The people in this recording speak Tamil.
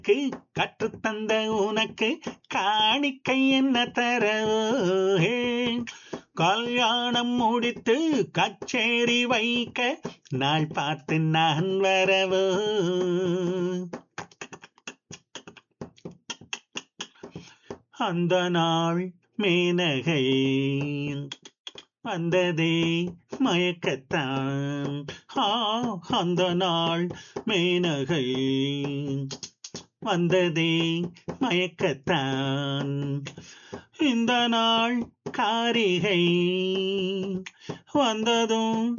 எனக்கு கற்றுத்தந்த உனக்கு காணிக்கை என்ன தரவோ கல்யாணம் முடித்து கச்சேரி வைக்க நாள் பார்த்து நான் வரவோ அந்த நாள் மேனகை வந்ததே மயக்கத்தான் ஆ அந்த நாள் மேனகை வந்ததே மயக்கத்தான் இந்த நாள் காரிகை வந்ததும்